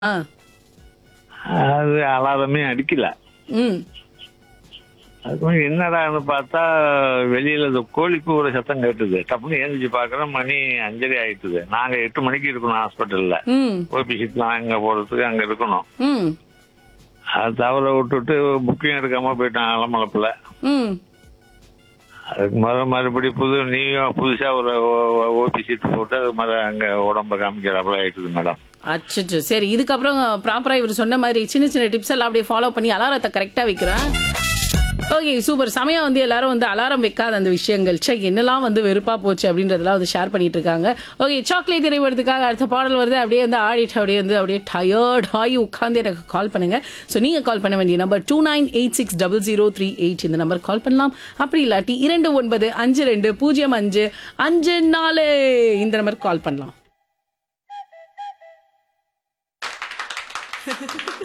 ஆ அது அலாரமே அடிக்கல ம் அதுக்கு என்னடான்னு பார்த்தா வெளியில இந்த கோழி கூவுற சத்தம் கேட்டுது டப்புன்னு எழுந்திரிச்சு பார்க்குறோம் மணி அஞ்சரை ஆயிட்டுது நாங்க எட்டு மணிக்கு இருக்கணும் ஹாஸ்பிட்டல்ல ம் ஓபி சீட்லாம் அங்க போறதுக்கு அங்க இருக்கணும் ம் அது தவற விட்டுட்டு புக்கிங் எடுக்காம போயிட்டான் அலமலப்புல ம் அதுக்கு மறு மறுபடி புது நீயும் புதுசா ஒரு ஓபி சீட் போட்டு அது மாதிரி அங்க உடம்ப காமிக்கிறாப்புல ஆயிட்டுது மேடம் அச்சோ சரி இதுக்கப்புறம் ப்ராப்பரா இவர் சொன்ன மாதிரி சின்ன சின்ன டிப்ஸ் எல்லாம் அப்படியே ஃபாலோ பண்ணி அலாரத்தை கரெக்டா வைக்கிறேன் ஓகே சூப்பர் சமயம் வந்து எல்லாரும் வந்து அலாரம் வைக்காத அந்த விஷயங்கள் சே என்னெல்லாம் வந்து வெறுப்பா போச்சு அப்படின்றதெல்லாம் வந்து ஷேர் பண்ணிட்டு இருக்காங்க ஓகே சாக்லேட் திரைப்படத்துக்காக அடுத்த பாடல் வருது அப்படியே வந்து ஆடிட்டு அப்படியே வந்து அப்படியே டயர்ட் ஆகி உட்காந்து எனக்கு கால் பண்ணுங்க ஸோ நீங்க கால் பண்ண வேண்டிய number two nine eight six double zero three eight இந்த நம்பர் கால் பண்ணலாம் அப்படி இல்லாட்டி இரண்டு ஒன்பது அஞ்சு ரெண்டு பூஜ்ஜியம் அஞ்சு அஞ்சு நாலு இந்த நம்பர் கால் பண்ணலாம்